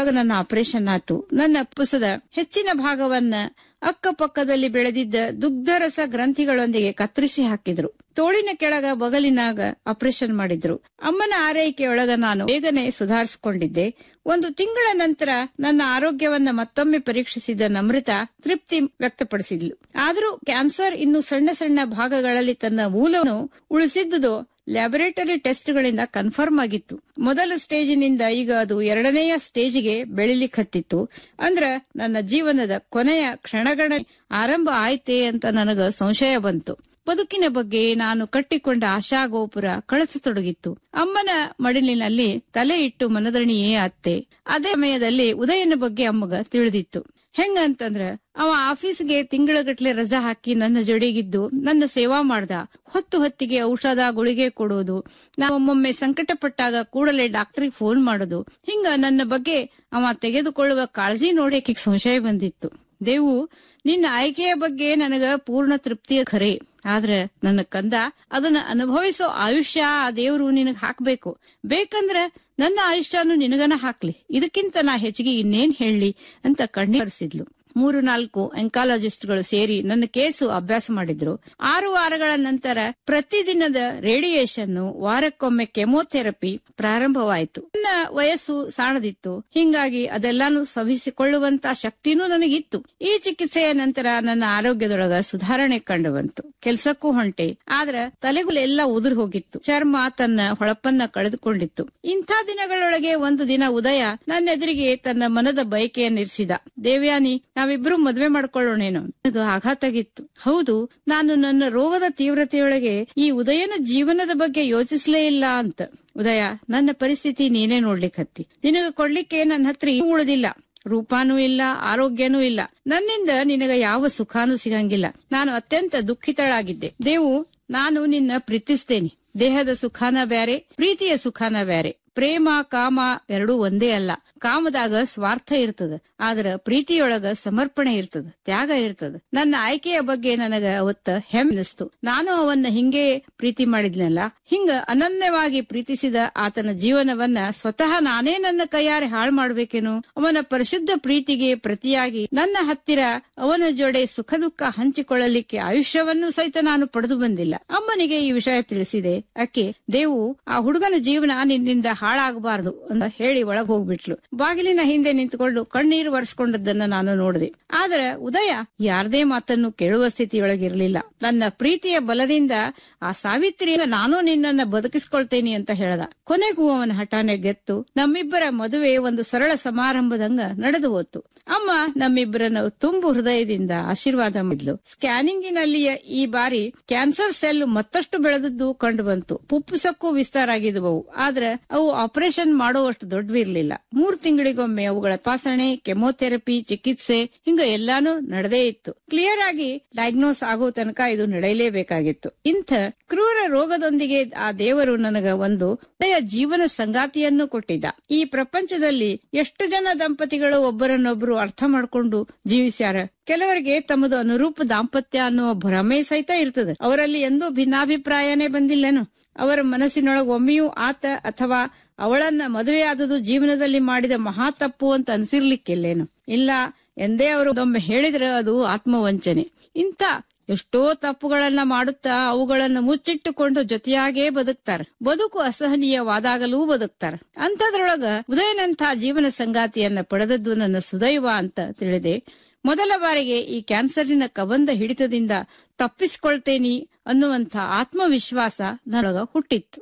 ದಿನದೊಳಗ ನನ್ನ ಆಪರೇಷನ್ ಆತು ನನ್ನ ಪುಸದ ಹೆಚ್ಚಿನ ಭಾಗವನ್ನ ಅಕ್ಕಪಕ್ಕದಲ್ಲಿ ಬೆಳೆದಿದ್ದ ದುಗ್ಧರಸ ಗ್ರಂಥಿಗಳೊಂದಿಗೆ ಕತ್ತರಿಸಿ ಹಾಕಿದ್ರು ತೋಳಿನ ಕೆಳಗ ಬಗಲಿನಾಗ ಆಪರೇಷನ್ ಮಾಡಿದ್ರು ಅಮ್ಮನ ಆರೈಕೆಯೊಳಗ ನಾನು ಬೇಗನೆ ಸುಧಾರಿಸಿಕೊಂಡಿದ್ದೆ ಒಂದು ತಿಂಗಳ ನಂತರ ನನ್ನ ಆರೋಗ್ಯವನ್ನ ಮತ್ತೊಮ್ಮೆ ಪರೀಕ್ಷಿಸಿದ ನಮ್ರತಾ ತೃಪ್ತಿ ವ್ಯಕ್ತಪಡಿಸಿದ್ಲು ಆದರೂ ಕ್ಯಾನ್ಸರ್ ಇನ್ನು ಸಣ್ಣ ಸಣ್ಣ ಭಾಗಗಳಲ್ಲಿ ತನ್ನ ಮೂಲವನ್ನು ಉಳಿಸಿದ್ದುದು ಲ್ಯಾಬೊರೇಟರಿ ಟೆಸ್ಟ್ಗಳಿಂದ ಕನ್ಫರ್ಮ್ ಆಗಿತ್ತು ಮೊದಲ ಸ್ಟೇಜಿನಿಂದ ಈಗ ಅದು ಎರಡನೆಯ ಸ್ಟೇಜಿಗೆ ಬೆಳಿಲಿಕ್ಕತ್ತಿತ್ತು ಅಂದ್ರ ನನ್ನ ಜೀವನದ ಕೊನೆಯ ಕ್ಷಣಗಳ ಆರಂಭ ಆಯ್ತೆ ಅಂತ ನನಗ ಸಂಶಯ ಬಂತು ಬದುಕಿನ ಬಗ್ಗೆ ನಾನು ಕಟ್ಟಿಕೊಂಡ ಆಶಾಗೋಪುರ ಕಳಚತೊಡಗಿತ್ತು ಅಮ್ಮನ ಮಡಿಲಿನಲ್ಲಿ ತಲೆ ಇಟ್ಟು ಮನದಣಿಯೇ ಅತ್ತೆ ಅದೇ ಸಮಯದಲ್ಲಿ ಉದಯನ ಬಗ್ಗೆ ಅಮ್ಮಗ ತಿಳಿದಿತ್ತು ಹೆಂಗಂತಂದ್ರ ಅವ ಆಫೀಸ್ಗೆ ತಿಂಗಳಗಟ್ಲೆ ರಜಾ ಹಾಕಿ ನನ್ನ ಜೊಡೆಗಿದ್ದು ನನ್ನ ಸೇವಾ ಮಾಡ್ದ ಹೊತ್ತು ಹೊತ್ತಿಗೆ ಔಷಧ ಗುಳಿಗೆ ಕೊಡೋದು ನಾವೊಮ್ಮೊಮ್ಮೆ ಸಂಕಟ ಪಟ್ಟಾಗ ಕೂಡಲೇ ಡಾಕ್ಟರ್ಗೆ ಫೋನ್ ಮಾಡೋದು ಹಿಂಗ ನನ್ನ ಬಗ್ಗೆ ಅವ ತೆಗೆದುಕೊಳ್ಳುವ ಕಾಳಜಿ ನೋಡಕ್ಕೆ ಸಂಶಯ ಬಂದಿತ್ತು ದೇವು ನಿನ್ನ ಆಯ್ಕೆಯ ಬಗ್ಗೆ ನನಗ ಪೂರ್ಣ ತೃಪ್ತಿಯ ಖರೆ ಆದ್ರ ನನ್ನ ಕಂದ ಅದನ್ನ ಅನುಭವಿಸೋ ಆಯುಷ್ಯ ಆ ದೇವ್ರು ನಿನಗ್ ಹಾಕ್ಬೇಕು ಬೇಕಂದ್ರ ನನ್ನ ಆಯುಷ್ಯನು ನಿನಗನ ಹಾಕ್ಲಿ ಇದಕ್ಕಿಂತ ನಾ ಹೆಚ್ಚಿಗೆ ಇನ್ನೇನ್ ಹೇಳಿ ಅಂತ ಕಣ್ಣೀರಿಸಿದ್ಲು ಮೂರು ನಾಲ್ಕು ಎಂಕಾಲಜಿಸ್ಟ್ಗಳು ಸೇರಿ ನನ್ನ ಕೇಸು ಅಭ್ಯಾಸ ಮಾಡಿದ್ರು ಆರು ವಾರಗಳ ನಂತರ ಪ್ರತಿದಿನದ ರೇಡಿಯೇಷನ್ ವಾರಕ್ಕೊಮ್ಮೆ ಕೆಮೊಥೆರಪಿ ಪ್ರಾರಂಭವಾಯಿತು ನನ್ನ ವಯಸ್ಸು ಸಾಣದಿತ್ತು ಹಿಂಗಾಗಿ ಅದೆಲ್ಲಾನು ಸವಿಸಿಕೊಳ್ಳುವಂತ ಶಕ್ತಿನೂ ನನಗಿತ್ತು ಈ ಚಿಕಿತ್ಸೆಯ ನಂತರ ನನ್ನ ಆರೋಗ್ಯದೊಳಗ ಸುಧಾರಣೆ ಕಂಡು ಬಂತು ಕೆಲ್ಸಕ್ಕೂ ಹೊಂಟೆ ಆದ್ರ ತಲೆಗುಲೆಲ್ಲ ಉದುರು ಹೋಗಿತ್ತು ಚರ್ಮ ತನ್ನ ಹೊಳಪನ್ನ ಕಳೆದುಕೊಂಡಿತ್ತು ಇಂಥ ದಿನಗಳೊಳಗೆ ಒಂದು ದಿನ ಉದಯ ನನ್ನ ಎದುರಿಗೆ ತನ್ನ ಮನದ ಬಯಕೆಯನ್ನಿರಿಸಿದ ದೇವ್ಯಾನಿ ನಾವಿಬ್ರು ಮದ್ವೆ ಮಾಡ್ಕೊಳ್ಳೋಣೇನೋ ನನಗೆ ಆಘಾತ ಆಗಿತ್ತು ಹೌದು ನಾನು ನನ್ನ ರೋಗದ ತೀವ್ರತೆಯೊಳಗೆ ಈ ಉದಯನ ಜೀವನದ ಬಗ್ಗೆ ಯೋಚಿಸ್ಲೇ ಇಲ್ಲ ಅಂತ ಉದಯ ನನ್ನ ಪರಿಸ್ಥಿತಿ ನೀನೇ ನೋಡ್ಲಿಕ್ಕತ್ತಿ ನಿನಗ ಕೊಡ್ಲಿಕ್ಕೆ ನನ್ನ ಹತ್ರ ಏನೂ ಉಳಿದಿಲ್ಲ ರೂಪಾನೂ ಇಲ್ಲ ಆರೋಗ್ಯನೂ ಇಲ್ಲ ನನ್ನಿಂದ ನಿನಗ ಯಾವ ಸುಖಾನೂ ಸಿಗಂಗಿಲ್ಲ ನಾನು ಅತ್ಯಂತ ದುಃಖಿತಳಾಗಿದ್ದೆ ದೇವು ನಾನು ನಿನ್ನ ಪ್ರೀತಿಸ್ತೇನೆ ದೇಹದ ಸುಖಾನ ಬ್ಯಾರೆ ಪ್ರೀತಿಯ ಸುಖಾನ ಬ್ಯಾರೆ ಪ್ರೇಮ ಕಾಮ ಎರಡೂ ಒಂದೇ ಅಲ್ಲ ಕಾಮದಾಗ ಸ್ವಾರ್ಥ ಇರ್ತದ ಆದ್ರ ಪ್ರೀತಿಯೊಳಗ ಸಮರ್ಪಣೆ ಇರ್ತದ ತ್ಯಾಗ ಇರ್ತದ ನನ್ನ ಆಯ್ಕೆಯ ಬಗ್ಗೆ ನನಗ ಅವತ್ತ ಹೆಮ್ಮೆನಿಸ್ತು ನಾನು ಅವನ್ನ ಹಿಂಗೆ ಪ್ರೀತಿ ಮಾಡಿದ್ನಲ್ಲ ಹಿಂಗ ಅನನ್ಯವಾಗಿ ಪ್ರೀತಿಸಿದ ಆತನ ಜೀವನವನ್ನ ಸ್ವತಃ ನಾನೇ ನನ್ನ ಕೈಯಾರೆ ಹಾಳು ಮಾಡ್ಬೇಕೇನು ಅವನ ಪರಿಶುದ್ಧ ಪ್ರೀತಿಗೆ ಪ್ರತಿಯಾಗಿ ನನ್ನ ಹತ್ತಿರ ಅವನ ಜೋಡೆ ಸುಖ ದುಃಖ ಹಂಚಿಕೊಳ್ಳಲಿಕ್ಕೆ ಆಯುಷ್ಯವನ್ನು ಸಹಿತ ನಾನು ಪಡೆದು ಬಂದಿಲ್ಲ ಅಮ್ಮನಿಗೆ ಈ ವಿಷಯ ತಿಳಿಸಿದೆ ಅಕ್ಕೆ ದೇವು ಆ ಹುಡುಗನ ಜೀವನ ನಿನ್ನಿಂದ ಹಾಳಾಗಬಾರದು ಅಂತ ಹೇಳಿ ಒಳಗ್ ಹೋಗ್ಬಿಟ್ಲು ಬಾಗಿಲಿನ ಹಿಂದೆ ನಿಂತುಕೊಂಡು ಕಣ್ಣೀರು ಒರೆಸ್ಕೊಂಡದ್ದನ್ನ ನಾನು ನೋಡಿದೆ ಆದ್ರೆ ಉದಯ ಯಾರದೇ ಮಾತನ್ನು ಕೇಳುವ ಸ್ಥಿತಿಯೊಳಗಿರ್ಲಿಲ್ಲ ನನ್ನ ಪ್ರೀತಿಯ ಬಲದಿಂದ ಆ ಸಾವಿತ್ರಿಯ ನಾನು ನಿನ್ನನ್ನ ಬದುಕಿಸ್ಕೊಳ್ತೇನೆ ಅಂತ ಹೇಳ್ದ ಕೊನೆಗೂ ಅವನ ಹಠಾನೆ ಗೆತ್ತು ನಮ್ಮಿಬ್ಬರ ಮದುವೆ ಒಂದು ಸರಳ ಸಮಾರಂಭದಂಗ ನಡೆದು ಹೋತು ಅಮ್ಮ ನಮ್ಮಿಬ್ಬರನ್ನ ತುಂಬು ಹೃದಯದಿಂದ ಆಶೀರ್ವಾದ ಮಾಡಿದ್ಲು ಸ್ಕ್ಯಾನಿಂಗಿನಲ್ಲಿಯ ಈ ಬಾರಿ ಕ್ಯಾನ್ಸರ್ ಸೆಲ್ ಮತ್ತಷ್ಟು ಬೆಳೆದದ್ದು ಕಂಡು ಬಂತು ಪುಪ್ಪುಸಕ್ಕೂ ವಿಸ್ತಾರ ಆಗಿದ್ವು ಆದ್ರೆ ಅವು ಆಪರೇಷನ್ ಮಾಡುವಷ್ಟು ದೊಡ್ಡವಿರ್ಲಿಲ್ಲ ಮೂರ್ ತಿಂಗಳಿಗೊಮ್ಮೆ ಅವುಗಳ ತಪಾಸಣೆ ಕೆಮೊಥೆರಪಿ ಚಿಕಿತ್ಸೆ ಹಿಂಗ ಎಲ್ಲಾನು ನಡೆದೇ ಇತ್ತು ಕ್ಲಿಯರ್ ಆಗಿ ಡಯಾಗ್ನೋಸ್ ಆಗೋ ತನಕ ಇದು ನಡೆಯಲೇಬೇಕಾಗಿತ್ತು ಇಂಥ ಕ್ರೂರ ರೋಗದೊಂದಿಗೆ ಆ ದೇವರು ನನಗ ಒಂದು ಒಳ್ಳೆಯ ಜೀವನ ಸಂಗಾತಿಯನ್ನು ಕೊಟ್ಟಿದ್ದ ಈ ಪ್ರಪಂಚದಲ್ಲಿ ಎಷ್ಟು ಜನ ದಂಪತಿಗಳು ಒಬ್ಬರನ್ನೊಬ್ಬರು ಅರ್ಥ ಮಾಡ್ಕೊಂಡು ಜೀವಿಸ್ಯಾರ ಕೆಲವರಿಗೆ ತಮ್ಮದು ಅನುರೂಪ ದಾಂಪತ್ಯ ಅನ್ನುವ ಭ್ರಮೆ ಸಹಿತ ಇರ್ತದೆ ಅವರಲ್ಲಿ ಎಂದೂ ಭಿನ್ನಾಭಿಪ್ರಾಯನೇ ಬಂದಿಲ್ಲೇನು ಅವರ ಮನಸ್ಸಿನೊಳಗೆ ಒಮ್ಮೆಯೂ ಆತ ಅಥವಾ ಅವಳನ್ನ ಮದುವೆಯಾದದು ಜೀವನದಲ್ಲಿ ಮಾಡಿದ ಮಹಾ ತಪ್ಪು ಅಂತ ಅನ್ಸಿರ್ಲಿಕ್ಕಿಲ್ಲೇನು ಇಲ್ಲ ಎಂದೇ ಅವರು ಒಮ್ಮೆ ಹೇಳಿದ್ರೆ ಅದು ಆತ್ಮವಂಚನೆ ಇಂಥ ಎಷ್ಟೋ ತಪ್ಪುಗಳನ್ನ ಮಾಡುತ್ತಾ ಅವುಗಳನ್ನ ಮುಚ್ಚಿಟ್ಟುಕೊಂಡು ಜೊತೆಯಾಗೇ ಬದುಕ್ತಾರ ಬದುಕು ಅಸಹನೀಯವಾದಾಗಲೂ ಬದುಕ್ತಾರ ಅಂತದ್ರೊಳಗ ಉದಯನಂಥ ಜೀವನ ಸಂಗಾತಿಯನ್ನ ಪಡೆದದ್ದು ನನ್ನ ಸುದೈವ ಅಂತ ತಿಳಿದೆ ಮೊದಲ ಬಾರಿಗೆ ಈ ಕ್ಯಾನ್ಸರಿನ ಕಬಂದ ಹಿಡಿತದಿಂದ ತಪ್ಪಿಸಿಕೊಳ್ತೇನಿ ಅನ್ನುವಂಥ ಆತ್ಮವಿಶ್ವಾಸ ನನಗ ಹುಟ್ಟಿತ್ತು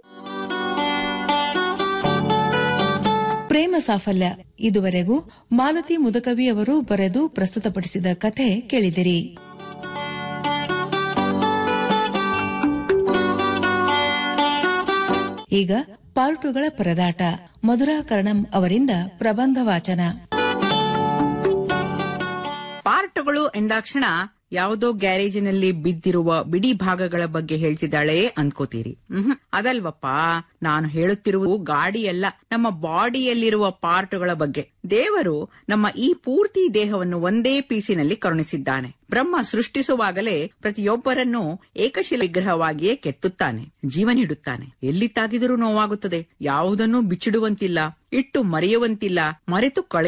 ಪ್ರೇಮ ಸಾಫಲ್ಯ ಇದುವರೆಗೂ ಮಾಲತಿ ಮುದಕವಿ ಅವರು ಬರೆದು ಪ್ರಸ್ತುತಪಡಿಸಿದ ಕಥೆ ಕೇಳಿದಿರಿ ಈಗ ಪಾರ್ಟುಗಳ ಪರದಾಟ ಮಧುರಾ ಕರ್ಣಂ ಅವರಿಂದ ಪ್ರಬಂಧ ವಾಚನ ಪಾರ್ಟ್ಗಳು ಎಂದಾಕ್ಷಣ ಯಾವುದೋ ಗ್ಯಾರೇಜಿನಲ್ಲಿ ಬಿದ್ದಿರುವ ಬಿಡಿ ಭಾಗಗಳ ಬಗ್ಗೆ ಹೇಳ್ತಿದ್ದಾಳೆ ಅನ್ಕೋತೀರಿ ಮ್ಹೂ. ಅದಲ್ವಪ್ಪ ನಾನು ಹೇಳುತ್ತಿರುವುದು ಗಾಡಿಯಲ್ಲ ನಮ್ಮ ಬಾಡಿಯಲ್ಲಿರುವ ಪಾರ್ಟ್ಗಳ ಬಗ್ಗೆ ದೇವರು ನಮ್ಮ ಈ ಪೂರ್ತಿ ದೇಹವನ್ನು ಒಂದೇ ಪೀಸಿನಲ್ಲಿ ಕರುಣಿಸಿದ್ದಾನೆ ಬ್ರಹ್ಮ ಸೃಷ್ಟಿಸುವಾಗಲೇ ಪ್ರತಿಯೊಬ್ಬರನ್ನು ಏಕಶಿಲ ವಿಗ್ರಹವಾಗಿಯೇ ಕೆತ್ತುತ್ತಾನೆ ಜೀವ ನೀಡುತ್ತಾನೆ ಎಲ್ಲಿ ತಾಗಿದರೂ ನೋವಾಗುತ್ತದೆ ಯಾವುದನ್ನೂ ಬಿಚ್ಚಿಡುವಂತಿಲ್ಲ ಇಟ್ಟು ಮರೆಯುವಂತಿಲ್ಲ ಮರೆತು ಕಳೆ